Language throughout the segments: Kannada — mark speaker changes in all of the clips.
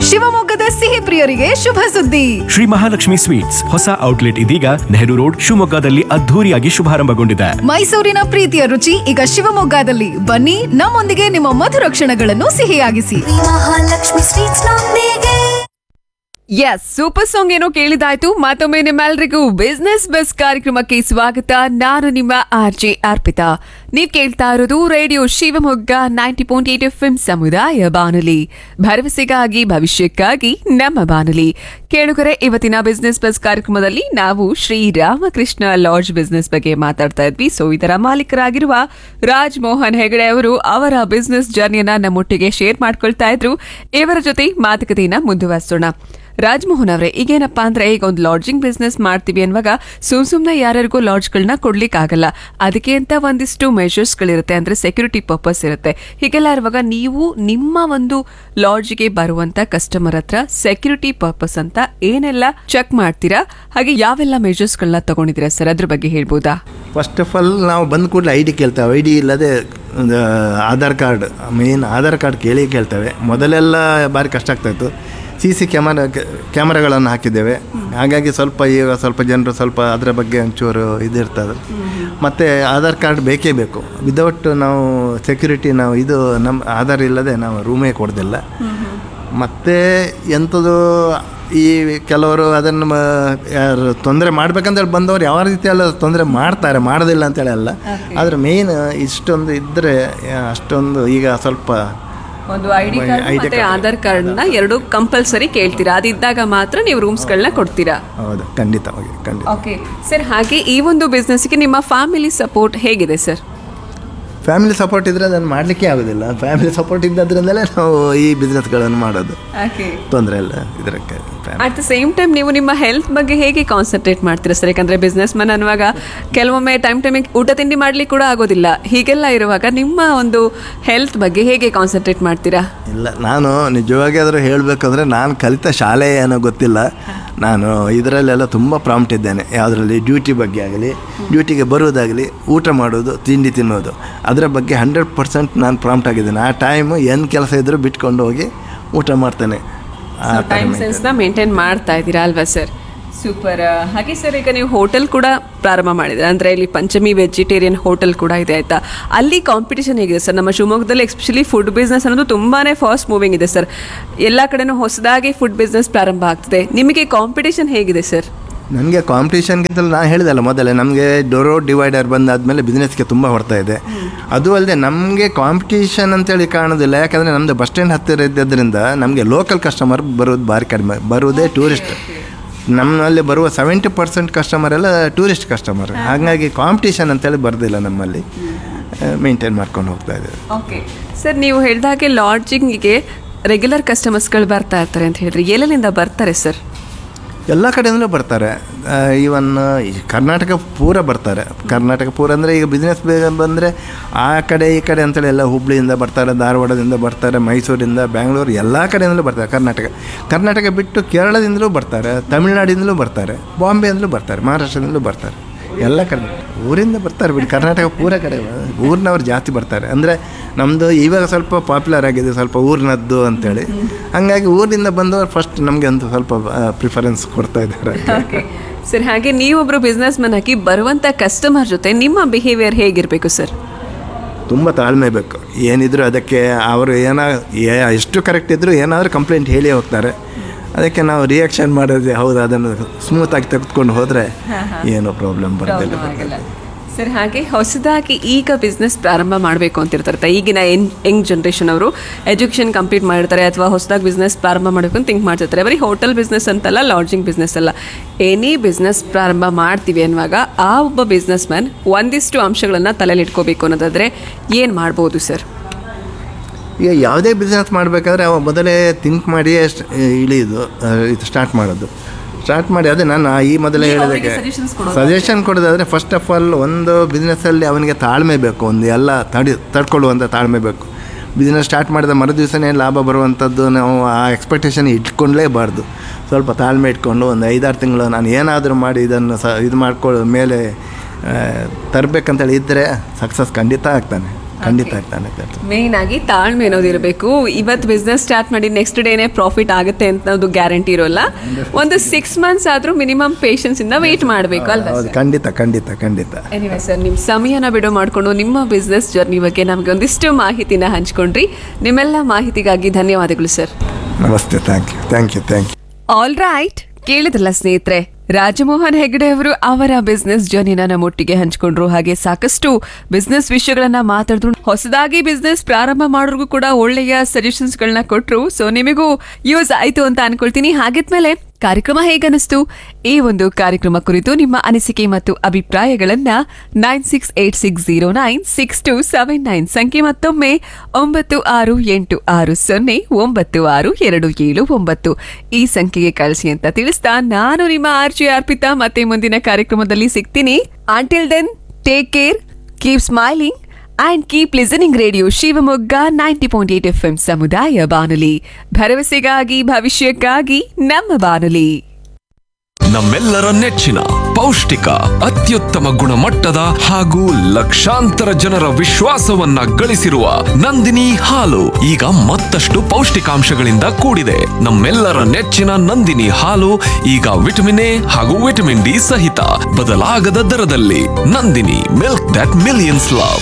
Speaker 1: ಶಿವಮೊಗ್ಗದ ಸಿಹಿ ಪ್ರಿಯರಿಗೆ ಶುಭ ಸುದ್ದಿ
Speaker 2: ಶ್ರೀ ಮಹಾಲಕ್ಷ್ಮಿ ಸ್ವೀಟ್ಸ್ ಹೊಸ ಔಟ್ಲೆಟ್ ಇದೀಗ ನೆಹರು ರೋಡ್ ಶಿವಮೊಗ್ಗದಲ್ಲಿ ಅದ್ಧೂರಿಯಾಗಿ ಶುಭಾರಂಭಗೊಂಡಿದೆ
Speaker 1: ಮೈಸೂರಿನ ಪ್ರೀತಿಯ ರುಚಿ ಈಗ ಶಿವಮೊಗ್ಗದಲ್ಲಿ ಬನ್ನಿ ನಮ್ಮೊಂದಿಗೆ ನಿಮ್ಮ ಮಧುರ ಕ್ಷಣಗಳನ್ನು ಸಿಹಿಯಾಗಿಸಿ
Speaker 3: ಮಹಾಲಕ್ಷ್ಮಿ ಸ್ವೀಟ್ಸ್ ನೊಂದಿಗೆ
Speaker 4: ಎಸ್ ಸೂಪರ್ ಸಾಂಗ್ ಏನೋ ಕೇಳಿದಾಯ್ತು ಮತ್ತೊಮ್ಮೆ ನಿಮ್ಮೆಲ್ರಿಗೂ ಬಿಸ್ನೆಸ್ ಬಸ್ ಕಾರ್ಯಕ್ರಮಕ್ಕೆ ಸ್ವಾಗತ ನಾನು ನಿಮ್ಮ ಆರ್ ಜೆ ಅರ್ಪಿತಾ ನೀವ್ ಕೇಳ್ತಾ ಇರೋದು radio Shivamogga ninety point eight F ಸಮುದಾಯ ಬಾನುಲಿ ಭರವಸೆಗಾಗಿ ಭವಿಷ್ಯಕ್ಕಾಗಿ ನಮ್ಮ ಬಾನುಲಿ ಕೇಳುಗರೆ ಇವತ್ತಿನ ಬಿಸ್ನೆಸ್ ಬಸ್ ಕಾರ್ಯಕ್ರಮದಲ್ಲಿ ನಾವು ಶ್ರೀ ರಾಮಕೃಷ್ಣ ಲಾಡ್ಜ್ ಬಿಸ್ನೆಸ್ ಬಗ್ಗೆ ಮಾತಾಡ್ತಾ ಇದ್ವಿ ಸೊ ಇದರ ಮಾಲೀಕರಾಗಿರುವ ರಾಜ್ ಮೋಹನ್ ಹೆಗಡೆ ಅವರು ಅವರ ಬಿಸ್ನೆಸ್ ಜರ್ನಿಯನ್ನ ನಮ್ಮೊಟ್ಟಿಗೆ ಶೇರ್ ಮಾಡ್ಕೊಳ್ತಾ ಇದ್ರು ಇವರ ಜೊತೆ ಮಾತುಕತೆಯನ್ನ ಮುಂದುವರಿಸೋಣ ರಾಜ್ಮೋಹನ್ ಅವರೇ ಈಗೇನಪ್ಪಾ ಅಂದ್ರೆ ಈಗ ಒಂದು ಲಾಡ್ಜಿಂಗ್ ಬಿಸ್ನೆಸ್ ಮಾಡ್ತೀವಿ ಅನ್ನುವಾಗ ಸುಮ್ ಸುಮ್ನೆ ಯಾರ್ಯಾರಿಗೂ ಲಾಡ್ಜ್ಗಳನ್ನ ಕೊಡ್ಲಿಕ್ಕೆ ಆಗಲ್ಲ ಅದಕ್ಕೆ ಅಂತ ಒಂದಿಷ್ಟು ಮೆಷರ್ಸ್ಗಳಿರುತ್ತೆ ಅಂದ್ರೆ ಸೆಕ್ಯೂರಿಟಿ ಪರ್ಪಸ್ ಇರುತ್ತೆ ಹೀಗೆಲ್ಲ ಇರುವಾಗ ನೀವು ನಿಮ್ಮ ಒಂದು ಲಾಡ್ಜ್ಗೆ ಬರುವಂತ ಕಸ್ಟಮರ್ ಹತ್ರ ಸೆಕ್ಯೂರಿಟಿ ಪರ್ಪಸ್ ಅಂತ ಏನೆಲ್ಲ ಚೆಕ್ ಮಾಡ್ತೀರಾ ಹಾಗೆ ಯಾವೆಲ್ಲ ಮೆಷರ್ಸ್ಗಳನ್ನ ತಗೊಂಡಿದ್ದೀರಾ ಸರ್ ಅದ್ರ ಬಗ್ಗೆ ಹೇಳ್ಬೋದಾ
Speaker 5: ಫಸ್ಟ್ ಆಫ್ ಆಲ್ ನಾವು ಬಂದ ಕೂಡಲೇ ಐ ಡಿ ಕೇಳ್ತೇವೆ ಐ ಡಿ ಇಲ್ಲದೆ ಒಂದು Aadhaar card main Aadhaar card ಕೇಳಿ ಕೇಳ್ತೇವೆ ಮೊದಲೆಲ್ಲ ಭಾರಿ ಕಷ್ಟ ಆಗ್ತಾಯಿತ್ತು ಸಿ ಸಿ ಕ್ಯಾಮರಾ ಕ್ಯಾಮರಾಗಳನ್ನು ಹಾಕಿದ್ದೇವೆ ಹಾಗಾಗಿ ಸ್ವಲ್ಪ ಈಗ ಸ್ವಲ್ಪ ಜನರು ಸ್ವಲ್ಪ ಅದರ ಬಗ್ಗೆ ಒಂಚೂರು ಇದಿರ್ತದೆ ಮತ್ತು ಆಧಾರ್ ಕಾರ್ಡ್ ಬೇಕೇ ಬೇಕು ವಿದೌಟ್ ನಾವು ಸೆಕ್ಯೂರಿಟಿ ನಾವು ಇದು ನಮ್ಮ ಆಧಾರ್ ಇಲ್ಲದೆ ನಾವು ರೂಮೇ ಕೊಡೋದಿಲ್ಲ ಮತ್ತು ಎಂಥದ್ದು ಈ ಕೆಲವರು ಅದನ್ನು ಮ- ಯಾರು ತೊಂದರೆ ಮಾಡ್ಬೇಕಂತೇಳಿ ಬಂದವರು ಯಾವ ರೀತಿ ಎಲ್ಲ ತೊಂದರೆ ಮಾಡ್ತಾರೆ ಮಾಡೋದಿಲ್ಲ ಅಂತೇಳಿ ಅಲ್ಲ ಆದರೆ ಮೇಯ್ನ್ ಇಷ್ಟೊಂದು ಇದ್ದರೆ ಅಷ್ಟೊಂದು ಈಗ ಸ್ವಲ್ಪ
Speaker 4: ಒಂದು ಐ ಡಿ ಕಾರ್ಡ್
Speaker 5: ID
Speaker 4: ಮತ್ತೆ
Speaker 5: card.
Speaker 4: ಆಧಾರ್ ಕಾರ್ಡ್ನ ಎರಡು ಕಂಪಲ್ಸರಿ ಕೇಳ್ತೀರಾ ಅದಿದ್ದಾಗ ಮಾತ್ರ ನೀವು ರೂಮ್ಸ್ಗಳನ್ನ ಕೊಡ್ತೀರಾ
Speaker 5: ಹೌದು ಖಂಡಿತವಾಗಿ ಖಂಡಿತ
Speaker 4: ಓಕೆ ಸರ್ ಹಾಗೆ ಈ ಒಂದು ಬಿಸ್ನೆಸ್ಗೆ ನಿಮ್ಮ ಫ್ಯಾಮಿಲಿ ಸಪೋರ್ಟ್ ಹೇಗಿದೆ ಸರ್
Speaker 5: ಫ್ಯಾಮಿಲಿ ಸಪೋರ್ಟ್ ಇದ್ದರೆ ಅದನ್ನು ಮಾಡಲಿಕ್ಕೆ ಆಗೋದಿಲ್ಲ ಫ್ಯಾಮಿಲಿ ಸಪೋರ್ಟ್ ಇದ್ದದ್ರಿಂದಲೇ ನಾವು ಈ ಬಿಸ್ನೆಸ್ಗಳನ್ನು ಮಾಡೋದು
Speaker 4: ಓಕೆ
Speaker 5: ತೊಂದರೆ ಇಲ್ಲ ಇದಕ್ಕೆ
Speaker 4: ಅಟ್ ದ ಸೇಮ್ ಟೈಮ್ ನೀವು ನಿಮ್ಮ ಹೆಲ್ತ್ ಬಗ್ಗೆ ಹೇಗೆ ಕಾನ್ಸಂಟ್ರೇಟ್ ಮಾಡ್ತೀರಾ ಸರ್ ಯಾಕಂದ್ರೆ ಬಿಸ್ನೆಸ್ ಮನ್ ಅನ್ನುವಾಗ ಕೆಲವೊಮ್ಮೆ ಟೈಮ್ ಟೈಮಿಗೆ ಊಟ ತಿಂಡಿ ಮಾಡ್ಲಿಕ್ಕೆ ಕೂಡ ಆಗೋದಿಲ್ಲ ಹೀಗೆಲ್ಲ ಇರುವಾಗ ನಿಮ್ಮ ಒಂದು ಹೆಲ್ತ್ ಬಗ್ಗೆ ಹೇಗೆ ಕಾನ್ಸಂಟ್ರೇಟ್ ಮಾಡ್ತೀರಾ
Speaker 5: ಇಲ್ಲ ನಾನು ನಿಜವಾಗಿ ಆದರೂ ಹೇಳಬೇಕಂದ್ರೆ ನಾನು ಕಲಿತ ಶಾಲೆ ಏನೋ ಗೊತ್ತಿಲ್ಲ ನಾನು ಇದರಲ್ಲೆಲ್ಲ ತುಂಬ ಪ್ರಾಂಪ್ಟ್ ಇದ್ದೇನೆ ಯಾವುದರಲ್ಲಿ ಡ್ಯೂಟಿ ಬಗ್ಗೆ ಆಗಲಿ ಡ್ಯೂಟಿಗೆ ಬರುವುದಾಗಲಿ ಊಟ ಮಾಡೋದು ತಿಂಡಿ ತಿನ್ನೋದು ಅದರ ಬಗ್ಗೆ ಹಂಡ್ರೆಡ್ ಪರ್ಸೆಂಟ್ ನಾನು ಪ್ರಾಂಪ್ಟ್ ಆಗಿದ್ದೇನೆ ಆ ಟೈಮು ಏನು ಕೆಲಸ ಇದ್ದರೂ ಬಿಟ್ಕೊಂಡು ಹೋಗಿ ಊಟ ಮಾಡ್ತೇನೆ ಆ ಥರ
Speaker 4: ಟೈಮ್
Speaker 5: maintain.
Speaker 4: ಸೆನ್ಸ್ನ ಮೇಂಟೈನ್ ಮಾಡ್ತಾ ಇದ್ದೀರಾ ಅಲ್ವಾ ಸರ್ ಸೂಪರ್ ಹಾಗೆ ಸರ್ ಈಗ ನೀವು ಹೋಟೆಲ್ ಕೂಡ ಪ್ರಾರಂಭ ಮಾಡಿದ್ರೆ ಅಂದರೆ ಇಲ್ಲಿ ಪಂಚಮಿ ವೆಜಿಟೇರಿಯನ್ ಹೋಟೆಲ್ ಕೂಡ ಇದೆ ಆಯ್ತಾ ಅಲ್ಲಿ ಕಾಂಪಿಟೇಷನ್ ಹೇಗಿದೆ ಸರ್ ನಮ್ಮ ಶಿವಮೊಗ್ಗದಲ್ಲಿ ಎಸ್ಪೆಷಲಿ ಫುಡ್ ಬಿಸ್ನೆಸ್ ಅನ್ನೋದು ತುಂಬಾ ಫಾಸ್ಟ್ ಮೂವಿಂಗ್ ಇದೆ ಸರ್ ಎಲ್ಲ ಕಡೆನೂ ಹೊಸದಾಗಿ ಫುಡ್ ಬಿಸ್ನೆಸ್ ಪ್ರಾರಂಭ ಆಗ್ತಿದೆ ನಿಮಗೆ ಕಾಂಪಿಟೇಷನ್ ಹೇಗಿದೆ ಸರ್
Speaker 5: ನನಗೆ ಕಾಂಪಿಟೇಷನ್ಗಿಂತಲೂ ನಾನು ಹೇಳಿದಲ್ಲ ಮೊದಲೇ ನಮಗೆ ಡೋರೋ ಡಿವೈಡರ್ ಬಂದಾದಮೇಲೆ ಬಿಸ್ನೆಸ್ಗೆ ತುಂಬ ಹೊಡ್ತಾ ಇದೆ ಅದು ಅಲ್ಲದೆ ನಮಗೆ ಕಾಂಪಿಟೇಷನ್ ಅಂತೇಳಿ ಕಾಣೋದಿಲ್ಲ ಯಾಕಂದರೆ ನಮ್ಮದು ಬಸ್ ಸ್ಟ್ಯಾಂಡ್ ಹತ್ತಿರ ಇದ್ದದ್ರಿಂದ ನಮಗೆ ಲೋಕಲ್ ಕಸ್ಟಮರ್ ಬರೋದು ಭಾರಿ ಕಡಿಮೆ ಬರುವುದೇ ಟೂರಿಸ್ಟ್ ನಮ್ಮಲ್ಲಿ ಬರುವ ಸೆವೆಂಟಿ ಪರ್ಸೆಂಟ್ ಕಸ್ಟಮರ್ ಎಲ್ಲ ಟೂರಿಸ್ಟ್ ಕಸ್ಟಮರ್ ಹಾಗಾಗಿ ಕಾಂಪಿಟೇಷನ್ ಅಂತೇಳಿ ಬರೋದಿಲ್ಲ ನಮ್ಮಲ್ಲಿ ಮೇಂಟೈನ್ ಮಾಡ್ಕೊಂಡು ಹೋಗ್ತಾ ಇದ್ದೇವೆ
Speaker 4: ಓಕೆ ಸರ್ ನೀವು ಹೇಳಿದಾಗೆ ಲಾಡ್ಜಿಂಗಿಗೆ ರೆಗ್ಯುಲರ್ ಕಸ್ಟಮರ್ಸ್ಗಳು ಬರ್ತಾ ಇರ್ತಾರೆ ಅಂತ ಹೇಳಿದ್ರಿ ಎಲ್ಲೆಲ್ಲಿಂದ ಬರ್ತಾರೆ ಸರ್
Speaker 5: ಎಲ್ಲ ಕಡೆಯಿಂದಲೂ ಬರ್ತಾರೆ ಈವನ್ ಕರ್ನಾಟಕ ಪೂರ ಬರ್ತಾರೆ ಕರ್ನಾಟಕ ಪೂರ ಅಂದರೆ ಈಗ ಬಿಸ್ನೆಸ್ ಬಂದರೆ ಆ ಕಡೆ ಈ ಕಡೆ ಅಂತೇಳಿ ಎಲ್ಲ ಹುಬ್ಳಿಯಿಂದ ಬರ್ತಾರೆ ಧಾರವಾಡದಿಂದ ಬರ್ತಾರೆ ಮೈಸೂರಿಂದ ಬ್ಯಾಂಗ್ಳೂರು ಎಲ್ಲ ಕಡೆಯಿಂದಲೂ ಬರ್ತಾರೆ ಕರ್ನಾಟಕ ಕರ್ನಾಟಕ ಬಿಟ್ಟು ಕೇರಳದಿಂದಲೂ ಬರ್ತಾರೆ ತಮಿಳ್ನಾಡಿಂದಲೂ ಬರ್ತಾರೆ ಬಾಂಬೆಯಿಂದಲೂ ಬರ್ತಾರೆ ಮಹಾರಾಷ್ಟ್ರದಿಂದಲೂ ಬರ್ತಾರೆ ಎಲ್ಲ ಕಡೆ ಊರಿಂದ ಬರ್ತಾರೆ ಬಿಡಿ ಕರ್ನಾಟಕ ಪೂರ ಕಡೆ ಊರಿನವ್ರು ಜಾಸ್ತಿ ಬರ್ತಾರೆ ಅಂದರೆ ನಮ್ಮದು ಇವಾಗ ಸ್ವಲ್ಪ ಪಾಪ್ಯುಲರ್ ಆಗಿದೆ ಸ್ವಲ್ಪ ಊರಿನದ್ದು ಅಂತೇಳಿ ಹಂಗಾಗಿ ಊರಿಂದ ಬಂದವರು ಫಸ್ಟ್ ನಮಗೆ ಒಂದು ಸ್ವಲ್ಪ ಪ್ರಿಫರೆನ್ಸ್ ಕೊಡ್ತಾ ಇದ್ದಾರೆ
Speaker 4: ಸರ್ ಹಾಗೆ ನೀವೊಬ್ರು ಬಿಸ್ನೆಸ್ ಮನ್ ಆಗಿ ಬರುವಂತ ಕಸ್ಟಮರ್ ಜೊತೆ ನಿಮ್ಮ ಬಿಹೇವಿಯರ್ ಹೇಗಿರಬೇಕು ಸರ್
Speaker 5: ತುಂಬ ತಾಳ್ಮೆ ಬೇಕು ಏನಿದ್ರು ಅದಕ್ಕೆ ಅವರು ಏನೋ ಏ- ಎಷ್ಟು ಕರೆಕ್ಟ್ ಇದ್ದರೂ ಏನಾದರೂ ಕಂಪ್ಲೇಂಟ್ ಹೇಳಿ ಹೋಗ್ತಾರೆ ಅದಕ್ಕೆ ನಾವು ರಿಯಾಕ್ಷನ್ ಮಾಡೋದು ಹೌದು ಅದನ್ನು ಸ್ಮೂತಾಗಿ ತೆಗೆದುಕೊಂಡು ಹೋದರೆ ಏನೋ ಪ್ರಾಬ್ಲಮ್ ಬರೋದಿಲ್ಲ
Speaker 4: ಸರ್ ಹಾಗೆ ಹೊಸದಾಗಿ ಈಗ ಬಿಸ್ನೆಸ್ ಪ್ರಾರಂಭ ಮಾಡಬೇಕು ಅಂತ ಇರ್ತಾರೆ ಈಗಿನ ಯಂಗ್ ಯಂಗ್ ಜನ್ರೇಷನ್ ಅವರು ಎಜುಕೇಷನ್ ಕಂಪ್ಲೀಟ್ ಮಾಡಿರ್ತಾರೆ ಅಥವಾ ಹೊಸದಾಗಿ ಬಿಸ್ನೆಸ್ ಪ್ರಾರಂಭ ಮಾಡಬೇಕು ಅಂತ ಥಿಂಕ್ ಮಾಡ್ತಿರ್ತಾರೆ ಬರೀ ಹೋಟೆಲ್ ಬಿಸ್ನೆಸ್ ಅಂತಲ್ಲ ಲಾಡ್ಜಿಂಗ್ ಬಿಸ್ನೆಸ್ ಅಲ್ಲ ಎನಿ ಬಿಸ್ನೆಸ್ ಪ್ರಾರಂಭ ಮಾಡ್ತೀವಿ ಅನ್ನುವಾಗ ಆ ಒಬ್ಬ ಬಿಸ್ನೆಸ್ ಮ್ಯಾನ್ ಒಂದಿಷ್ಟು ಅಂಶಗಳನ್ನು ತಲೆಯಲ್ಲಿ ಇಟ್ಕೋಬೇಕು ಅನ್ನೋದಾದರೆ ಏನು ಮಾಡ್ಬೋದು ಸರ್
Speaker 5: ಈಗ ಯಾವುದೇ ಬಿಸ್ನೆಸ್ ಮಾಡಬೇಕಾದ್ರೆ ಅವ ಮೊದಲೇ ಥಿಂಕ್ ಮಾಡಿ ಸ್ಟ್- ಇಳಿಯೋದು ಆ, ಇದು ಸ್ಟಾರ್ಟ್ ಮಾಡೋದು ಸ್ಟಾರ್ಟ್ ಮಾಡಿ ಅದೇ ನಾನು ಈ ಮೊದಲೇ
Speaker 4: ನೀವು
Speaker 5: ಹೇಳಿದಾಗೆ
Speaker 4: ಅವರಿಗೆ suggestions ಕೊಡೋದು
Speaker 5: ಸಜೆಷನ್ ಕೊಡೋದಾದರೆ ಫಸ್ಟ್ ಆಫ್ ಆಲ್ ಒಂದು ಬಿಸ್ನೆಸ್ಸಲ್ಲಿ ಅವನಿಗೆ ತಾಳ್ಮೆ ಬೇಕು ಒಂದು ಎಲ್ಲ ತಡಿ ತಡ್ಕೊಳ್ಳುವಂಥ ತಾಳ್ಮೆ ಬೇಕು ಬಿಸ್ನೆಸ್ ಸ್ಟಾರ್ಟ್ ಮಾಡಿದ ಮರು ದಿವಸನೇ ಲಾಭ ಬರುವಂಥದ್ದು ನಾವು ಆ ಎಕ್ಸ್ಪೆಕ್ಟೇಷನ್ ಇಟ್ಕೊಳ್ಳೇಬಾರ್ದು ಸ್ವಲ್ಪ ತಾಳ್ಮೆ ಇಟ್ಕೊಂಡು ಒಂದು ಐದಾರು ತಿಂಗಳು ನಾನು ಏನಾದರೂ ಮಾಡಿ ಇದನ್ನು ಸ ಇದು ಮಾಡ್ಕೊಳ್ಳೋ ಮೇಲೆ ತರಬೇಕಂತೇಳಿ ಇದ್ದರೆ ಸಕ್ಸಸ್ ಖಂಡಿತ ಆಗ್ತಾನೆ ಖಂಡಿತ ಆಗ್ತಾನೆ ಆಗ್ತದೆ.
Speaker 4: ಮೇನ್ ಆಗಿ ತಾಳ್ಮೆ ಅನ್ನೋದು ಇರಬೇಕು ಇವತ್ತು ಬಿಸ್ನೆಸ್ ಸ್ಟಾರ್ಟ್ ಮಾಡಿ ನೆಕ್ಸ್ಟ್ ಡೇನೆ ಪ್ರಾಫಿಟ್ ಆಗುತ್ತೆ ಅನ್ನೋದು ಗ್ಯಾರಂಟಿ ಇರೋಲ್ಲ ಒಂದು ಸಿಕ್ಸ್ ಮಂತ್ಸ್ ಆದ್ರೂ ಮಿನಿಮಮ್ ಪೇಷನ್ಸ್ ಇಂದ ವೇಟ್ ಮಾಡಬೇಕು ಅಲ್ವಾ
Speaker 5: ಹೌದು ಖಂಡಿತ ಖಂಡಿತ ಖಂಡಿತ
Speaker 4: ಎನಿವೆ ಸರ್ ನಿಮ್ಮ ಸಮಯನ ಬಿಡು ಮಾಡಿಕೊಂಡು ನಿಮ್ಮ ಬಿಸ್ನೆಸ್ ಜರ್ನಿ ಬಗ್ಗೆ ನಮಗೆ ಒಂದಿಷ್ಟು ಮಾಹಿತಿನ ಹಂಚ್ಕೊಂಡ್ರಿ ನಿಮ್ಮೆಲ್ಲ ಮಾಹಿತಿಗಾಗಿ ಧನ್ಯವಾದಗಳು ಸರ್
Speaker 5: ನಮಸ್ತೆ thank you thank you thank you
Speaker 4: all right ಕೇಳಿದ್ರಲ್ಲ ಸ್ನೇಹಿತರೆ ರಾಜಮೋಹನ್ ಹೆಗಡೆ ಅವರು ಅವರ ಬಿಸ್ನೆಸ್ ಜರ್ನಿನ ನಮ್ಮೊಟ್ಟಿಗೆ ಹಂಚ್ಕೊಂಡ್ರು ಹಾಗೆ ಸಾಕಷ್ಟು ಬಿಸ್ನೆಸ್ ವಿಷಯಗಳನ್ನ ಮಾತಾಡಿದ್ರು ಹೊಸದಾಗಿ ಬಿಸ್ನೆಸ್ ಪ್ರಾರಂಭ ಮಾಡೋರ್ಗೂ ಕೂಡ ಒಳ್ಳೆಯ ಸಜೆಷನ್ಸ್ ಗಳನ್ನ ಕೊಟ್ರು ಸೊ ನಿಮಗೂ ಯೂಸ್ ಆಯ್ತು ಅಂತ ಅನ್ಕೊಳ್ತೀನಿ ಹಾಗಿದ್ಮೇಲೆ ಕಾರ್ಯಕ್ರಮ ಹೇಗನಿಸ್ತು ಈ ಒಂದು ಕಾರ್ಯಕ್ರಮ ಕುರಿತು ನಿಮ್ಮ ಅನಿಸಿಕೆ ಮತ್ತು ಅಭಿಪ್ರಾಯಗಳನ್ನ nine six eight six zero nine six two seven nine ಸಂಖ್ಯೆ ಮತ್ತೊಮ್ಮೆ ಒಂಬತ್ತು ಆರು ಎಂಟು ಆರು ಸೊನ್ನೆ ಒಂಬತ್ತು ಆರು ಎರಡು ಏಳು ಒಂಬತ್ತು ಈ ಸಂಖ್ಯೆಗೆ ಕಳಿಸಿ ಅಂತ ತಿಳಿಸ್ತಾ ನಾನು ನಿಮ್ಮ ಆರ್ಜಿ ಅರ್ಪಿತಾ ಮತ್ತೆ ಮುಂದಿನ ಕಾರ್ಯಕ್ರಮದಲ್ಲಿ ಸಿಗ್ತೀನಿ until then take care keep smiling and keep listening radio Shivamogga ninety point eight F M ಸಮುದಾಯ ಬಾನುಲಿ ಭರವಸೆಗಾಗಿ ಭವಿಷ್ಯಕ್ಕಾಗಿ ನಮ್ಮ ಬಾನುಲಿ
Speaker 6: ನಮ್ಮೆಲ್ಲರ ನೆಚ್ಚಿನ ಪೌಷ್ಟಿಕ ಅತ್ಯುತ್ತಮ ಗುಣಮಟ್ಟದ ಹಾಗೂ ಲಕ್ಷಾಂತರ ಜನರ ವಿಶ್ವಾಸವನ್ನ ಗಳಿಸಿರುವ ನಂದಿನಿ ಹಾಲು ಈಗ ಮತ್ತಷ್ಟು ಪೌಷ್ಟಿಕಾಂಶಗಳಿಂದ ಕೂಡಿದೆ ನಮ್ಮೆಲ್ಲರ ನೆಚ್ಚಿನ ನಂದಿನಿ ಹಾಲು ಈಗ ವಿಟಮಿನ್ ಎ ಹಾಗೂ ವಿಟಮಿನ್ ಡಿ ಸಹಿತ ಬದಲಾಗದ ದರದಲ್ಲಿ Nandini milk that millions love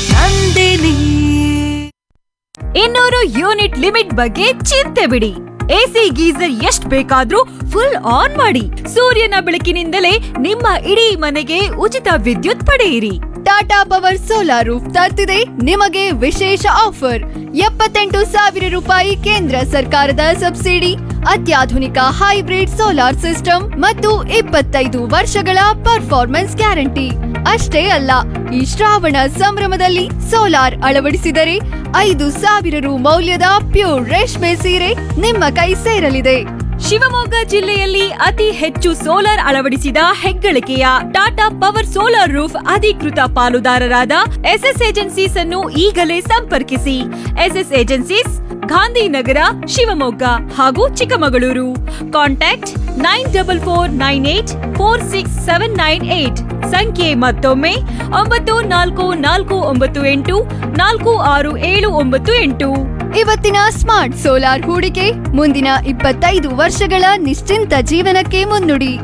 Speaker 7: ಇನ್ನೂರು ಯೂನಿಟ್ ಲಿಮಿಟ್ ಬಗ್ಗೆ ಚಿಂತೆ ಬಿಡಿ ಎಸಿ ಗೀಸರ್ ಎಷ್ಟ್ ಬೇಕಾದ್ರೂ ಫುಲ್ ಆನ್ ಮಾಡಿ ಸೂರ್ಯನ ಬೆಳಕಿನಿಂದಲೇ ನಿಮ್ಮ ಇಡೀ ಮನೆಗೆ ಉಚಿತ ವಿದ್ಯುತ್ ಪಡೆಯಿರಿ
Speaker 1: ಟಾಟಾ ಪವರ್ ಸೋಲಾರ್ ರೂಫ್ ತರ್ತಿದೆ ನಿಮಗೆ ವಿಶೇಷ ಆಫರ್ ಎಪ್ಪತ್ತೆಂಟು ಸಾವಿರ ರೂಪಾಯಿ ಕೇಂದ್ರ ಸರ್ಕಾರದ ಸಬ್ಸಿಡಿ ಅತ್ಯಾಧುನಿಕ ಹೈಬ್ರಿಡ್ ಸೋಲಾರ್ ಸಿಸ್ಟಮ್ ಮತ್ತು ಇಪ್ಪತ್ತೈದು ವರ್ಷಗಳ ಪರ್ಫಾರ್ಮೆನ್ಸ್ ಗ್ಯಾರಂಟಿ ಅಷ್ಟೇ ಅಲ್ಲ ಈ ಶ್ರಾವಣ ಸಂಭ್ರಮದಲ್ಲಿ ಸೋಲಾರ್ ಅಳವಡಿಸಿದರೆ ಐದು ಸಾವಿರ ರು ಮೌಲ್ಯದ ಪ್ಯೂರ್ ರೇಷ್ಮೆ ಸೀರೆ ನಿಮ್ಮ ಕೈ ಸೇರಲಿದೆ
Speaker 7: ಶಿವಮೊಗ್ಗ ಜಿಲ್ಲೆಯಲ್ಲಿ ಅತಿ ಹೆಚ್ಚು ಸೋಲಾರ್ ಅಳವಡಿಸಿದ ಹೆಗ್ಗಳಿಕೆಯ ಟಾಟಾ ಪವರ್ ಸೋಲಾರ್ ರೂಫ್ ಅಧಿಕೃತ ಪಾಲುದಾರರಾದ ಎಸ್ಎಸ್ ಏಜೆನ್ಸೀಸ್ ಅನ್ನು ಈಗಲೇ ಸಂಪರ್ಕಿಸಿ ಎಸ್ಎಸ್ ಏಜೆನ್ಸೀಸ್ ಗಾಂಧಿನಗರ ಶಿವಮೊಗ್ಗ ಹಾಗೂ Chikkamagaluru contact nine double four nine eight four six seven nine eight ಸಂಖ್ಯೆ ಮತ್ತೊಮ್ಮೆ ಒಂಬತ್ತು ನಾಲ್ಕು ನಾಲ್ಕು ಒಂಬತ್ತು ಎಂಟು ನಾಲ್ಕು ಆರು ಏಳು ಒಂಬತ್ತು ಎಂಟು
Speaker 1: ಇವತ್ತಿನ ಸ್ಮಾರ್ಟ್ ಸೋಲಾರ್ ಹೂಡಿಕೆ ಮುಂದಿನ ಇಪ್ಪತ್ತೈದು ವರ್ಷಗಳ ನಿಶ್ಚಿಂತ ಜೀವನಕ್ಕೆ ಮುನ್ನುಡಿ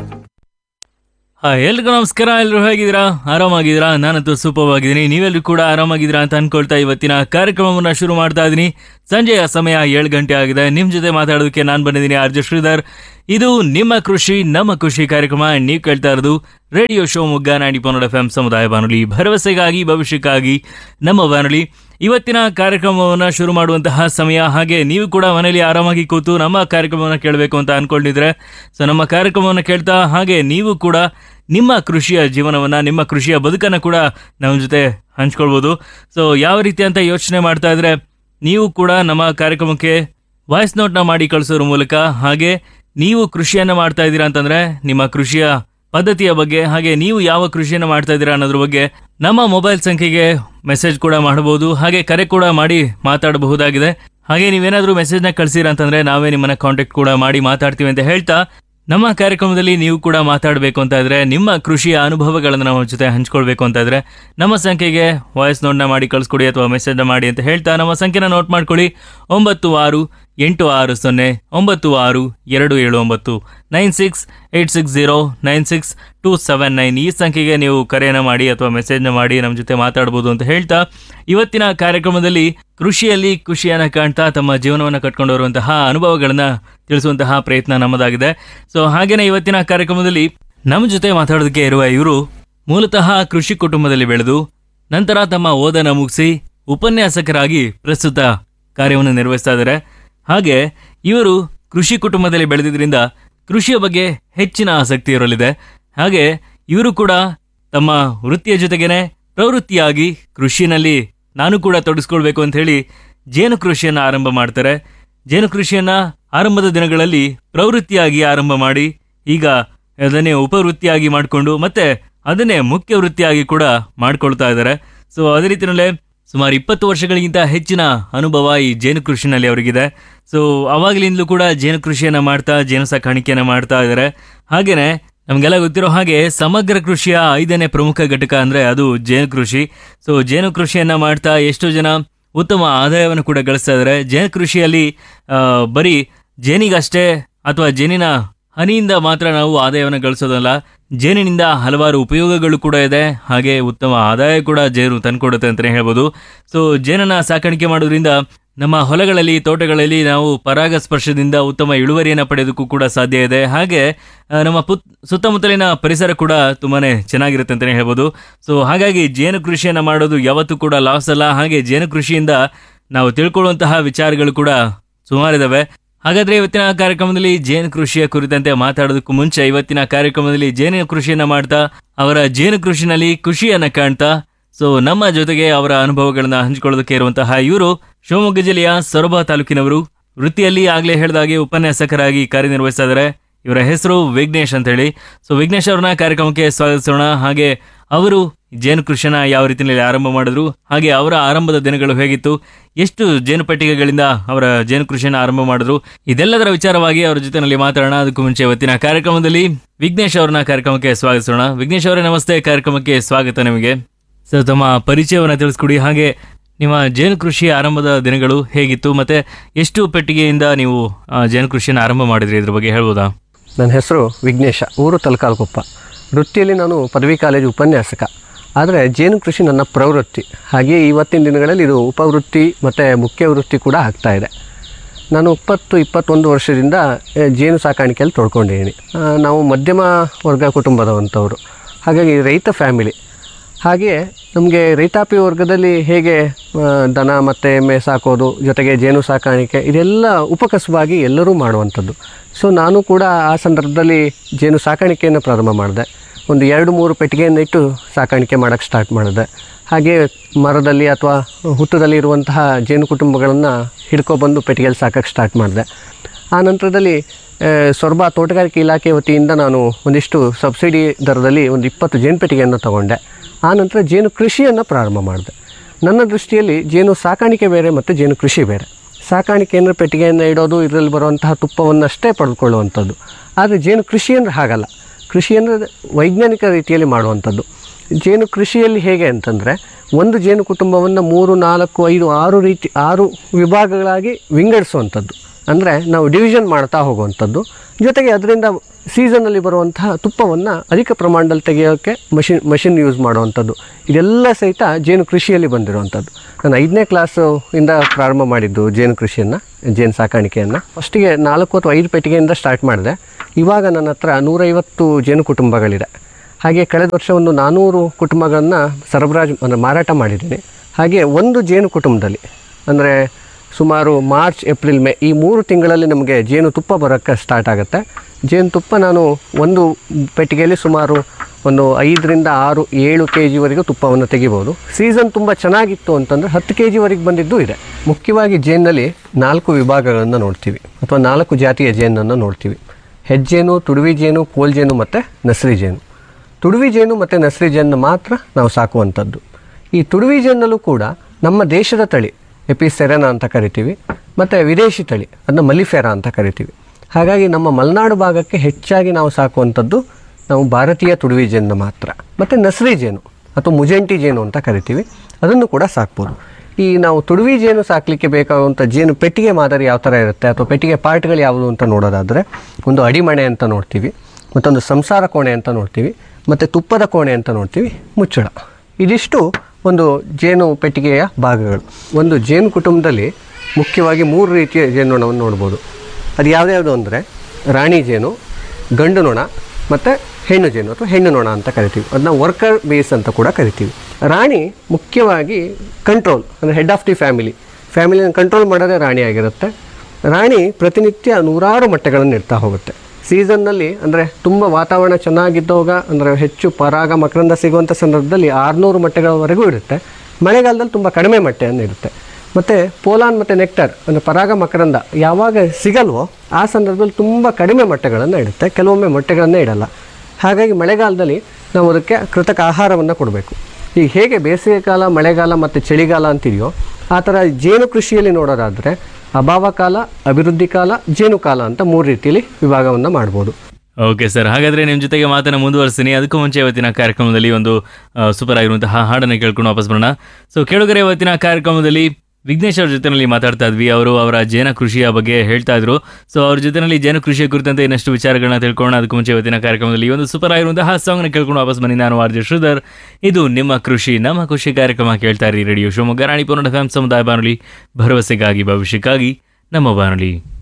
Speaker 8: ಹಾಯ್ ಎಲ್ರಿಗೂ ನಮಸ್ಕಾರ ಎಲ್ಲರೂ ಹೇಗಿದ್ದೀರಾ ಆರಾಮಾಗಿದ್ದೀರಾ ನಾನಂತೂ ಸೂಪರ್ ಆಗಿದ್ದೀನಿ ನೀವೆಲ್ಲರೂ ಕೂಡ ಆರಾಮಾಗಿದ್ದೀರಾ ಅಂತ ಅನ್ಕೊಳ್ತಾ ಇವತ್ತಿನ ಕಾರ್ಯಕ್ರಮವನ್ನು ಶುರು ಮಾಡ್ತಾ ಇದ್ದೀನಿ ಸಂಜೆಯ ಸಮಯ ಏಳು ಗಂಟೆ ಆಗಿದೆ ನಿಮ್ಮ ಜೊತೆ ಮಾತಾಡೋದಕ್ಕೆ ನಾನು ಬಂದಿದ್ದೀನಿ ಆರ್ಜೆ ಶ್ರೀಧರ್ ಇದು ನಿಮ್ಮ ಕೃಷಿ ನಮ್ಮ ಖುಷಿ ಕಾರ್ಯಕ್ರಮ ನೀವು ಕೇಳ್ತಾ ಇರೋದು ರೇಡಿಯೋ ಶೋ ಮುಗ್ಗ ನಾಡಿ ಪನ್ನಡ ಎಫ್ ಎಂ ಸಮುದಾಯ ಬಾನುಲಿ ಭರವಸೆಗಾಗಿ ಭವಿಷ್ಯಕ್ಕಾಗಿ ನಮ್ಮ ಬಾನುಲಿ ಇವತ್ತಿನ ಕಾರ್ಯಕ್ರಮವನ್ನು ಶುರು ಮಾಡುವಂತಹ ಸಮಯ ಹಾಗೆ ನೀವು ಕೂಡ ಮನೆಯಲ್ಲಿ ಆರಾಮಾಗಿ ಕೂತು ನಮ್ಮ ಕಾರ್ಯಕ್ರಮವನ್ನು ಕೇಳಬೇಕು ಅಂತ ಅನ್ಕೊಂಡಿದ್ರೆ ಸೊ ನಮ್ಮ ಕಾರ್ಯಕ್ರಮವನ್ನು ಕೇಳ್ತಾ ಹಾಗೆ ನೀವು ಕೂಡ ನಿಮ್ಮ ಕೃಷಿಯ ಜೀವನವನ್ನು ನಿಮ್ಮ ಕೃಷಿಯ ಬದುಕನ್ನು ಕೂಡ ನಮ್ಮ ಜೊತೆ ಹಂಚ್ಕೊಳ್ಬೋದು ಸೊ ಯಾವ ರೀತಿ ಅಂತ ಯೋಚನೆ ಮಾಡ್ತಾ ಇದ್ರೆ ನೀವು ಕೂಡ ನಮ್ಮ ಕಾರ್ಯಕ್ರಮಕ್ಕೆ ವಾಯ್ಸ್ ನೋಟ್ನ ಮಾಡಿ ಕಳಿಸೋದ್ರ ಮೂಲಕ ಹಾಗೆ ನೀವು ಕೃಷಿಯನ್ನು ಮಾಡ್ತಾ ಇದ್ದೀರಾ ಅಂತಂದ್ರೆ ನಿಮ್ಮ ಕೃಷಿಯ ಪದ್ಧತಿಯ ಬಗ್ಗೆ ಹಾಗೆ ನೀವು ಯಾವ ಕೃಷಿಯನ್ನು ಮಾಡ್ತಾ ಇದ್ದೀರಾ ಅನ್ನೋದ್ರ ಬಗ್ಗೆ ನಮ್ಮ ಮೊಬೈಲ್ ಸಂಖ್ಯೆಗೆ ಮೆಸೇಜ್ ಕೂಡ ಮಾಡಬಹುದು ಹಾಗೆ ಕರೆ ಕೂಡ ಮಾಡಿ ಮಾತಾಡಬಹುದಾಗಿದೆ ಹಾಗೆ ನೀವೇನಾದರೂ ಮೆಸೇಜ್ನ ಕಳಿಸಿರ ಅಂತಂದ್ರೆ ನಾವೇ ನಿಮ್ಮನ್ನ ಕಾಂಟ್ಯಾಕ್ಟ್ ಕೂಡ ಮಾಡಿ ಮಾತಾಡ್ತೀವಿ ಅಂತ ಹೇಳ್ತಾ ನಮ್ಮ ಕಾರ್ಯಕ್ರಮದಲ್ಲಿ ನೀವು ಕೂಡ ಮಾತಾಡಬೇಕು ಅಂತ ಇದ್ರೆ ನಿಮ್ಮ ಕೃಷಿಯ ಅನುಭವಗಳನ್ನು ನಮ್ಮ ಜೊತೆ ಹಂಚ್ಕೊಳ್ಬೇಕು ಅಂತ ಇದ್ರೆ ನಮ್ಮ ಸಂಖ್ಯೆಗೆ ವಾಯ್ಸ್ ನೋಟ್ನ ಮಾಡಿ ಕಳಿಸ್ಕೊಡಿ ಅಥವಾ ಮೆಸೇಜ್ನ ಮಾಡಿ ಅಂತ ಹೇಳ್ತಾ ನಮ್ಮ ಸಂಖ್ಯೆನ ನೋಟ್ ಮಾಡ್ಕೊಳ್ಳಿ ಒಂಬತ್ತು ಆರು ಎಂಟು ಆರು ಸೊನ್ನೆ ಒಂಬತ್ತು ಆರು ಎರಡು ಏಳು ಒಂಬತ್ತು nine six eight six zero nine six two seven nine ಈ ಸಂಖ್ಯೆಗೆ ನೀವು ಕರೆಯನ್ನು ಮಾಡಿ ಅಥವಾ ಮೆಸೇಜ್ನ ಮಾಡಿ ನಮ್ಮ ಜೊತೆ ಮಾತಾಡ್ಬೋದು ಅಂತ ಹೇಳ್ತಾ ಇವತ್ತಿನ ಕಾರ್ಯಕ್ರಮದಲ್ಲಿ ಕೃಷಿಯಲ್ಲಿ ಖುಷಿಯನ್ನು ಕಾಣ್ತಾ ತಮ್ಮ ಜೀವನವನ್ನು ಕಟ್ಕೊಂಡು ಬರುವಂತಹ ಅನುಭವಗಳನ್ನು ತಿಳಿಸುವಂತಹ ಪ್ರಯತ್ನ ನಮ್ಮದಾಗಿದೆ ಸೊ ಹಾಗೇನೆ ಇವತ್ತಿನ ಕಾರ್ಯಕ್ರಮದಲ್ಲಿ ನಮ್ಮ ಜೊತೆ ಮಾತಾಡೋದಕ್ಕೆ ಇರುವ ಇವರು ಮೂಲತಃ ಕೃಷಿ ಕುಟುಂಬದಲ್ಲಿ ಬೆಳೆದು ನಂತರ ತಮ್ಮ ಓದನ ಮುಗಿಸಿ ಉಪನ್ಯಾಸಕರಾಗಿ ಪ್ರಸ್ತುತ ಕಾರ್ಯವನ್ನು ನಿರ್ವಹಿಸ್ತಾ ಇದ್ದಾರೆ ಹಾಗೆ ಇವರು ಕೃಷಿ ಕುಟುಂಬದಲ್ಲಿ ಬೆಳೆದಿದ್ರಿಂದ ಕೃಷಿಯ ಬಗ್ಗೆ ಹೆಚ್ಚಿನ ಆಸಕ್ತಿ ಇರಲಿದೆ ಹಾಗೆ ಇವರು ಕೂಡ ತಮ್ಮ ವೃತ್ತಿಯ ಜೊತೆಗೇನೆ ಪ್ರವೃತ್ತಿಯಾಗಿ ಕೃಷಿನಲ್ಲಿ ನಾನು ಕೂಡ ತೊಡಗಿಸ್ಕೊಳ್ಬೇಕು ಅಂತ ಹೇಳಿ ಜೇನು ಕೃಷಿಯನ್ನು ಆರಂಭ ಮಾಡ್ತಾರೆ ಜೇನು ಕೃಷಿಯನ್ನ ಆರಂಭದ ದಿನಗಳಲ್ಲಿ ಪ್ರವೃತ್ತಿಯಾಗಿ ಆರಂಭ ಮಾಡಿ ಈಗ ಅದನ್ನೇ ಉಪವೃತ್ತಿಯಾಗಿ ಮಾಡಿಕೊಂಡು ಮತ್ತೆ ಅದನ್ನೇ ಮುಖ್ಯ ವೃತ್ತಿಯಾಗಿ ಕೂಡ ಮಾಡ್ಕೊಳ್ತಾ ಇದ್ದಾರೆ ಸೊ ಅದೇ ರೀತಿಯಲ್ಲೇ ಸುಮಾರು ಇಪ್ಪತ್ತು ವರ್ಷಗಳಿಗಿಂತ ಹೆಚ್ಚಿನ ಅನುಭವ ಈ ಜೇನು ಕೃಷಿನಲ್ಲಿ ಅವರಿಗಿದೆ ಸೊ ಅವಾಗಲಿಂದಲೂ ಕೂಡ ಜೇನು ಕೃಷಿಯನ್ನು ಮಾಡ್ತಾ ಜೇನು ಸಾಕಾಣಿಕೆಯನ್ನು ಮಾಡ್ತಾ ಇದ್ದಾರೆ ಹಾಗೇನೆ ನಮಗೆಲ್ಲ ಗೊತ್ತಿರೋ ಹಾಗೆ ಸಮಗ್ರ ಕೃಷಿಯ ಐದನೇ ಪ್ರಮುಖ ಘಟಕ ಅಂದ್ರೆ ಅದು ಜೇನು ಕೃಷಿ ಸೊ ಜೇನು ಕೃಷಿಯನ್ನ ಮಾಡ್ತಾ ಎಷ್ಟೋ ಜನ ಉತ್ತಮ ಆದಾಯವನ್ನು ಕೂಡ ಗಳಿಸ್ತಾ ಇದ್ದಾರೆ ಜೇನು ಕೃಷಿಯಲ್ಲಿ ಆ, ಬರೀ ಜೇನಿಗಷ್ಟೇ ಅಥವಾ ಜೇನಿನ ಹನಿಯಿಂದ ಮಾತ್ರ ನಾವು ಆದಾಯವನ್ನು ಗಳಿಸೋದಲ್ಲ ಜೇನಿನಿಂದ ಹಲವಾರು ಉಪಯೋಗಗಳು ಕೂಡ ಇದೆ ಹಾಗೆ ಉತ್ತಮ ಆದಾಯ ಕೂಡ ಜೇನು ತಂದ್ಕೊಡುತ್ತೆ ಅಂತಲೇ ಹೇಳ್ಬೋದು ಸೊ ಜೇನನ್ನ ಸಾಕಾಣಿಕೆ ಮಾಡೋದ್ರಿಂದ ನಮ್ಮ ಹೊಲಗಳಲ್ಲಿ ತೋಟಗಳಲ್ಲಿ ನಾವು ಪರಾಗಸ್ಪರ್ಶದಿಂದ ಉತ್ತಮ ಇಳುವರಿಯನ್ನು ಪಡೆಯೋದಕ್ಕೂ ಕೂಡ ಸಾಧ್ಯ ಇದೆ ಹಾಗೆ ಆ, ನಮ್ಮ ಪುತ್ ಸುತ್ತಮುತ್ತಲಿನ ಪರಿಸರ ಕೂಡ ತುಂಬಾನೇ ಚೆನ್ನಾಗಿರುತ್ತೆ ಅಂತಲೇ ಹೇಳ್ಬೋದು ಸೊ ಹಾಗಾಗಿ ಜೇನು ಕೃಷಿಯನ್ನು ಮಾಡೋದು ಯಾವತ್ತೂ ಕೂಡ ಲಾಸ್ ಅಲ್ಲ ಹಾಗೆ ಜೇನು ಕೃಷಿಯಿಂದ ನಾವು ತಿಳ್ಕೊಳ್ಳುವಂತಹ ವಿಚಾರಗಳು ಕೂಡ ಸುಮಾರಿದಾವೆ ಹಾಗಾದ್ರೆ ಇವತ್ತಿನ ಕಾರ್ಯಕ್ರಮದಲ್ಲಿ ಜೇನು ಕೃಷಿಯ ಕುರಿತಂತೆ ಮಾತಾಡೋದಕ್ಕೂ ಮುಂಚೆ ಇವತ್ತಿನ ಕಾರ್ಯಕ್ರಮದಲ್ಲಿ ಜೇನು ಕೃಷಿಯನ್ನ ಮಾಡ್ತಾ ಅವರ ಜೇನು ಕೃಷಿನಲ್ಲಿ ಖುಷಿಯನ್ನ ಕಾಣ್ತಾ ಸೊ ನಮ್ಮ ಜೊತೆಗೆ ಅವರ ಅನುಭವಗಳನ್ನ ಹಂಚಿಕೊಳ್ಳೋದಕ್ಕೆ ಇರುವಂತಹ ಇವರು ಶಿವಮೊಗ್ಗ ಜಿಲ್ಲೆಯ ಸೊರಬ ತಾಲೂಕಿನವರು ವೃತ್ತಿಯಲ್ಲಿ ಆಗ್ಲೇ ಹೇಳಿದಾಗೆ ಉಪನ್ಯಾಸಕರಾಗಿ ಕಾರ್ಯನಿರ್ವಹಿಸ್ತಾ ಇದ್ದಾರೆ ಇವರ ಹೆಸರು ವಿಘ್ನೇಶ್ ಅಂತ ಹೇಳಿ ಸೊ ವಿಘ್ನೇಶ್ ಅವ್ರನ್ನ ಕಾರ್ಯಕ್ರಮಕ್ಕೆ ಸ್ವಾಗತಿಸೋಣ ಹಾಗೆ ಅವರು ಜೇನು ಕೃಷಿನ ಯಾವ ರೀತಿಯಲ್ಲಿ ಆರಂಭ ಮಾಡಿದ್ರು ಹಾಗೆ ಅವರ ಆರಂಭದ ದಿನಗಳು ಹೇಗಿತ್ತು ಎಷ್ಟು ಜೇನು ಪೆಟ್ಟಿಗೆಗಳಿಂದ ಅವರ ಜೇನು ಕೃಷಿಯನ್ನು ಆರಂಭ ಮಾಡಿದ್ರು ಇದೆಲ್ಲದರ ವಿಚಾರವಾಗಿ ಅವರ ಜೊತೆನಲ್ಲಿ ಮಾತಾಡೋಣ ಅದಕ್ಕೂ ಮುಂಚೆ ಇವತ್ತಿನ ಕಾರ್ಯಕ್ರಮದಲ್ಲಿ ವಿಘ್ನೇಶ್ ಅವ್ರನ್ನ ಕಾರ್ಯಕ್ರಮಕ್ಕೆ ಸ್ವಾಗತಿಸೋಣ ವಿಘ್ನೇಶ್ ಅವರೇ ನಮಸ್ತೆ ಕಾರ್ಯಕ್ರಮಕ್ಕೆ ಸ್ವಾಗತ ನಿಮಗೆ ಸರ್ ತಮ್ಮ ಪರಿಚಯವನ್ನು ತಿಳಿಸ್ಕೊಡಿ ಹಾಗೆ ನಿಮ್ಮ ಜೇನು ಕೃಷಿ ಆರಂಭದ ದಿನಗಳು ಹೇಗಿತ್ತು ಮತ್ತೆ ಎಷ್ಟು ಪೆಟ್ಟಿಗೆಯಿಂದ ನೀವು ಆ, ಜೇನು ಕೃಷಿಯನ್ನು ಆರಂಭ ಮಾಡಿದ್ರಿ ಇದ್ರ ಬಗ್ಗೆ ಹೇಳ್ಬೋದಾ
Speaker 9: ನನ್ನ ಹೆಸರು ವಿಘ್ನೇಶ ಊರು ತಲಕಾಲ್ಕೊಪ್ಪ ವೃತ್ತಿಯಲ್ಲಿ ನಾನು ಪದವಿ ಕಾಲೇಜು ಉಪನ್ಯಾಸಕ ಆದರೆ ಜೇನು ಕೃಷಿ ನನ್ನ ಪ್ರವೃತ್ತಿ ಹಾಗೆಯೇ ಇವತ್ತಿನ ದಿನಗಳಲ್ಲಿ ಇದು ಉಪವೃತ್ತಿ ಮತ್ತು ಮುಖ್ಯ ವೃತ್ತಿ ಕೂಡ ಆಗ್ತಾ ಇದೆ ನಾನು ಇಪ್ಪತ್ತು ಇಪ್ಪತ್ತೊಂದು ವರ್ಷದಿಂದ ಆ, ಜೇನು ಸಾಕಾಣಿಕೆಯಲ್ಲಿ ತೊಡ್ಕೊಂಡಿದ್ದೀನಿ ಆ, ನಾವು ಮಧ್ಯಮ ವರ್ಗ ಕುಟುಂಬದವಂಥವರು ಹಾಗಾಗಿ ರೈತ ಫ್ಯಾಮಿಲಿ ಹಾಗೆಯೇ ನಮಗೆ ರೈತಾಪಿ ವರ್ಗದಲ್ಲಿ ಹೇಗೆ ಆ, ದನ ಮತ್ತು ಎಮ್ಮೆ ಸಾಕೋದು ಜೊತೆಗೆ ಜೇನು ಸಾಕಾಣಿಕೆ ಇದೆಲ್ಲ ಉಪಕಸವಾಗಿ ಎಲ್ಲರೂ ಮಾಡುವಂಥದ್ದು ಸೊ ನಾನು ಕೂಡ ಆ ಸಂದರ್ಭದಲ್ಲಿ ಜೇನು ಸಾಕಾಣಿಕೆಯನ್ನು ಪ್ರಾರಂಭ ಮಾಡಿದೆ ಒಂದು ಎರಡು ಮೂರು ಪೆಟ್ಟಿಗೆಯನ್ನು ಇಟ್ಟು ಸಾಕಾಣಿಕೆ ಮಾಡೋಕ್ಕೆ ಸ್ಟಾರ್ಟ್ ಮಾಡಿದೆ ಹಾಗೆ ಮರದಲ್ಲಿ ಅಥವಾ ಹುತ್ತದಲ್ಲಿ ಇರುವಂತಹ ಜೇನು ಕುಟುಂಬಗಳನ್ನು ಹಿಡ್ಕೊಬಂದು ಪೆಟ್ಟಿಗೆಯಲ್ಲಿ ಸಾಕಕ್ಕೆ ಸ್ಟಾರ್ಟ್ ಮಾಡಿದೆ ಆ ನಂತರದಲ್ಲಿ ಆ, ಸೊರಬ ತೋಟಗಾರಿಕೆ ಇಲಾಖೆ ವತಿಯಿಂದ ನಾನು ಒಂದಿಷ್ಟು ಸಬ್ಸಿಡಿ ದರದಲ್ಲಿ ಒಂದು ಇಪ್ಪತ್ತು ಜೇನು ಪೆಟ್ಟಿಗೆಯನ್ನು ತಗೊಂಡೆ ಆ ನಂತರ ಜೇನು ಕೃಷಿಯನ್ನು ಪ್ರಾರಂಭ ಮಾಡಿದೆ ನನ್ನ ದೃಷ್ಟಿಯಲ್ಲಿ ಜೇನು ಸಾಕಾಣಿಕೆ ಬೇರೆ ಮತ್ತು ಜೇನು ಕೃಷಿ ಬೇರೆ ಸಾಕಾಣಿಕೆ ಅಂದರೆ ಪೆಟ್ಟಿಗೆಯನ್ನು ಇಡೋದು ಇದರಲ್ಲಿ ಬರುವಂತಹ ತುಪ್ಪವನ್ನಷ್ಟೇ ಪಡೆದುಕೊಳ್ಳುವಂಥದ್ದು ಆದರೆ ಜೇನು ಕೃಷಿ ಅಂದರೆ ಹಾಗಲ್ಲ ಕೃಷಿ ಅಂದರೆ ವೈಜ್ಞಾನಿಕ ರೀತಿಯಲ್ಲಿ ಮಾಡುವಂಥದ್ದು ಜೇನು ಕೃಷಿಯಲ್ಲಿ ಹೇಗೆ ಅಂತಂದರೆ ಒಂದು ಜೇನು ಕುಟುಂಬವನ್ನು ಮೂರು ನಾಲ್ಕು ಐದು ಆರು ರೀತಿ ಆರು ವಿಭಾಗಗಳಾಗಿ ವಿಂಗಡಿಸುವಂಥದ್ದು ಅಂದರೆ ನಾವು ಡಿವಿಷನ್ ಮಾಡ್ತಾ ಹೋಗುವಂಥದ್ದು ಜೊತೆಗೆ ಅದರಿಂದ ಸೀಸನಲ್ಲಿ ಬರುವಂತಹ ತುಪ್ಪವನ್ನು ಅಧಿಕ ಪ್ರಮಾಣದಲ್ಲಿ ತೆಗೆಯೋಕ್ಕೆ ಮಷಿನ್ ಮಷಿನ್ ಯೂಸ್ ಮಾಡುವಂಥದ್ದು ಇದೆಲ್ಲ ಸಹಿತ ಜೇನು ಕೃಷಿಯಲ್ಲಿ ಬಂದಿರುವಂಥದ್ದು ನಾನು ಐದನೇ ಕ್ಲಾಸು ಇಂದ ಪ್ರಾರಂಭ ಮಾಡಿದ್ದು ಜೇನು ಕೃಷಿಯನ್ನು ಜೇನು ಸಾಕಾಣಿಕೆಯನ್ನು ಫಸ್ಟಿಗೆ ನಾಲ್ಕು ಅಥವಾ ಐದು ಪೆಟ್ಟಿಗೆಯಿಂದ ಸ್ಟಾರ್ಟ್ ಮಾಡಿದೆ ಇವಾಗ ನನ್ನ ಹತ್ರ ನೂರೈವತ್ತು ಜೇನು ಕುಟುಂಬಗಳಿದೆ ಹಾಗೆ ಕಳೆದ ವರ್ಷ ಒಂದು ನಾನ್ನೂರು ಕುಟುಂಬಗಳನ್ನು ಸರಬರಾಜು ಅಂದರೆ ಮಾರಾಟ ಮಾಡಿದ್ದೀನಿ ಹಾಗೆ ಒಂದು ಜೇನು ಕುಟುಂಬದಲ್ಲಿ ಅಂದರೆ ಸುಮಾರು ಮಾರ್ಚ್ ಏಪ್ರಿಲ್ ಮೇ ಈ ಮೂರು ತಿಂಗಳಲ್ಲಿ ನಮಗೆ ಜೇನುತುಪ್ಪ ಬರೋಕ್ಕೆ ಸ್ಟಾರ್ಟ್ ಆಗುತ್ತೆ ಜೇನುತುಪ್ಪ ನಾನು ಒಂದು ಪೆಟ್ಟಿಗೆಯಲ್ಲಿ ಸುಮಾರು ಒಂದು ಐದರಿಂದ ಆರು ಏಳು ಕೆ ಜಿವರೆಗೂ ತುಪ್ಪವನ್ನು ತೆಗಿಬೋದು ಸೀಸನ್ ತುಂಬ ಚೆನ್ನಾಗಿತ್ತು ಅಂತಂದರೆ ಹತ್ತು ಕೆ ಜಿವರೆಗೆ ಬಂದಿದ್ದು ಇದೆ ಮುಖ್ಯವಾಗಿ ಜೇನಲ್ಲಿ ನಾಲ್ಕು ವಿಭಾಗಗಳನ್ನು ನೋಡ್ತೀವಿ ಅಥವಾ ನಾಲ್ಕು ಜಾತಿಯ ಜೇನನ್ನು ನೋಡ್ತೀವಿ ಹೆಜ್ಜೇನು ತುಡುವಿ ಜೇನು ಕೋಲ್ ಜೇನು ಮತ್ತು ನಸ್ರಿ ಜೇನು ತುಡುವಿ ಜೇನು ಮತ್ತು ನಸ್ರಿ ಜೇನು ಮಾತ್ರ ನಾವು ಸಾಕುವಂಥದ್ದು ಈ ತುಡುವಿ ಜೇನಲ್ಲೂ ಕೂಡ ನಮ್ಮ ದೇಶದ ತಳಿ ಎಪಿಸೆರೆನಾ ಅಂತ ಕರಿತೀವಿ ಮತ್ತು ವಿದೇಶಿ ತಳಿ ಅದನ್ನ ಮಲಿಫೆರಾ ಅಂತ ಕರಿತೀವಿ ಹಾಗಾಗಿ ನಮ್ಮ ಮಲೆನಾಡು ಭಾಗಕ್ಕೆ ಹೆಚ್ಚಾಗಿ ನಾವು ಸಾಕುವಂಥದ್ದು ನಾವು ಭಾರತೀಯ ತುಡುವಿ ಜೇನು ಮಾತ್ರ ಮತ್ತು ನಸ್ರಿ ಜೇನು ಅಥವಾ ಮುಜೆಂಟಿ ಜೇನು ಅಂತ ಕರಿತೀವಿ ಅದನ್ನು ಕೂಡ ಸಾಕ್ಬೋದು ಈ ನಾವು ತುಡುವಿ ಜೇನು ಸಾಕಲಿಕ್ಕೆ ಬೇಕಾಗುವಂಥ ಜೇನು ಪೆಟ್ಟಿಗೆ ಮಾದರಿ ಯಾವ ಥರ ಇರುತ್ತೆ ಅಥವಾ ಪೆಟ್ಟಿಗೆ ಪಾರ್ಟ್ಗಳು ಯಾವುದು ಅಂತ ನೋಡೋದಾದರೆ ಒಂದು ಅಡಿಮಣೆ ಅಂತ ನೋಡ್ತೀವಿ ಮತ್ತೊಂದು ಸಂಸಾರ ಕೋಣೆ ಅಂತ ನೋಡ್ತೀವಿ ಮತ್ತು ತುಪ್ಪದ ಕೋಣೆ ಅಂತ ನೋಡ್ತೀವಿ ಮುಚ್ಚಳ ಇದಿಷ್ಟು ಒಂದು ಜೇನು ಪೆಟ್ಟಿಗೆಯ ಭಾಗಗಳು ಒಂದು ಜೇನು ಕುಟುಂಬದಲ್ಲಿ ಮುಖ್ಯವಾಗಿ ಮೂರು ರೀತಿಯ ಜೇನುನೊಣವನ್ನು ನೋಡ್ಬೋದು ಅದು ಯಾವ್ದ್ಯಾವುದು ಅಂದರೆ ರಾಣಿ ಜೇನು ಗಂಡು ನೊಣ ಮತ್ತು ಹೆಣ್ಣು ಜೇನು ಅಥವಾ ಹೆಣ್ಣು ನೊಣ ಅಂತ ಕರಿತೀವಿ ಅದನ್ನ ವರ್ಕರ್ ಬೇಸ್ ಅಂತ ಕೂಡ ಕರಿತೀವಿ ರಾಣಿ ಮುಖ್ಯವಾಗಿ ಕಂಟ್ರೋಲ್ ಅಂದರೆ ಹೆಡ್ ಆಫ್ ದಿ ಫ್ಯಾಮಿಲಿ ಫ್ಯಾಮಿಲಿಯನ್ನು ಕಂಟ್ರೋಲ್ ಮಾಡೋದೇ ರಾಣಿ ಆಗಿರುತ್ತೆ ರಾಣಿ ಪ್ರತಿನಿತ್ಯ ನೂರಾರು ಮೊಟ್ಟೆಗಳನ್ನು ಇಡ್ತಾ ಹೋಗುತ್ತೆ ಸೀಸನ್ನಲ್ಲಿ ಅಂದರೆ ತುಂಬ ವಾತಾವರಣ ಚೆನ್ನಾಗಿದ್ದಾಗ ಅಂದರೆ ಹೆಚ್ಚು ಪರಾಗ ಮಕರಂದ ಸಿಗುವಂಥ ಸಂದರ್ಭದಲ್ಲಿ ಆರುನೂರು ಮೊಟ್ಟೆಗಳವರೆಗೂ ಇರುತ್ತೆ ಮಳೆಗಾಲದಲ್ಲಿ ತುಂಬ ಕಡಿಮೆ ಮೊಟ್ಟೆಯನ್ನು ಇರುತ್ತೆ ಮತ್ತು ಪೋಲಾನ್ ಮತ್ತು ನೆಕ್ಟರ್ ಅಂದರೆ ಪರಾಗ ಮಕರಂದ ಯಾವಾಗ ಸಿಗಲ್ವೋ ಆ ಸಂದರ್ಭದಲ್ಲಿ ತುಂಬ ಕಡಿಮೆ ಮೊಟ್ಟೆಗಳನ್ನು ಇಡುತ್ತೆ ಕೆಲವೊಮ್ಮೆ ಮೊಟ್ಟೆಗಳನ್ನೇ ಇಡಲ್ಲ ಹಾಗಾಗಿ ಮಳೆಗಾಲದಲ್ಲಿ ನಾವು ಅದಕ್ಕೆ ಕೃತಕ ಆಹಾರವನ್ನು ಕೊಡಬೇಕು ಈಗ ಹೇಗೆ ಬೇಸಿಗೆ ಕಾಲ ಮಳೆಗಾಲ ಮತ್ತು ಚಳಿಗಾಲ ಅಂತಿದೆಯೋ ಆ ಥರ ಜೇನು ಕೃಷಿಯಲ್ಲಿ ನೋಡೋದಾದರೆ ಅಭಾವ ಕಾಲ ಅಭಿವೃದ್ಧಿ ಕಾಲ ಜೇನು ಕಾಲ ಅಂತ ಮೂರು ರೀತಿಯಲ್ಲಿ ವಿಭಾಗವನ್ನು ಮಾಡ್ಬೋದು
Speaker 8: ಓಕೆ ಸರ್ ಹಾಗಾದ್ರೆ ನಿಮ್ಮ ಜೊತೆಗೆ ಮಾತನ್ನ ಮುಂದುವರಿಸ್ತೀನಿ ಅದಕ್ಕೂ ಮುಂಚೆ ಇವತ್ತಿನ ಕಾರ್ಯಕ್ರಮದಲ್ಲಿ ಒಂದು ಸೂಪರ್ ಆಗಿರುವಂತಹ ಹಾಡನ್ನು ಕೇಳ್ಕೊಂಡು ವಾಪಸ್ ಬರೋಣ ಸೊ ಕೇಳುಗರೆ ಇವತ್ತಿನ ಕಾರ್ಯಕ್ರಮದಲ್ಲಿ ವಿಘ್ನೇಶ್ ಅವ್ರ ಜೊತೆನಲ್ಲಿ ಮಾತಾಡ್ತಾ ಇದ್ವಿ ಅವರು ಅವರ ಜೇನ ಕೃಷಿಯ ಬಗ್ಗೆ ಹೇಳ್ತಾ ಇದ್ರು ಸೊ ಅವ್ರ ಜೊತೆನಲ್ಲಿ ಜೇನು ಕೃಷಿಯ ಕುರಿತಂತೆ ಇನ್ನಷ್ಟು ವಿಚಾರಗಳನ್ನ ತಿಳ್ಕೊಳ್ಳೋಣ ಅದಕ್ಕೂ ಮುಂಚೆ ಇವತ್ತಿನ ಕಾರ್ಯಕ್ರಮದಲ್ಲಿ ಈ ಒಂದು ಸೂಪರ್ ಆಗಿರುವಂತಹ ಸಾಂಗ್ನ ಕೇಳ್ಕೊಂಡು ವಾಪಸ್ ಬನ್ನಿ ನಾನು ಆರ್ಜೆ ಶ್ರೀಧರ್ ಇದು ನಿಮ್ಮ ಕೃಷಿ ನಮ್ಮ ಕೃಷಿ ಕಾರ್ಯಕ್ರಮ ಕೇಳ್ತಾ ಇರಿ ರೇಡಿಯೋ ಶಿವಮೊಗ್ಗ ರಾಣಿಪುರ ಎಫ್ ಸಮುದಾಯ ಬಾನುಲಿ ಭರವಸೆಗಾಗಿ ಭವಿಷ್ಯಕ್ಕಾಗಿ ನಮ್ಮ ಬಾನುಲಿ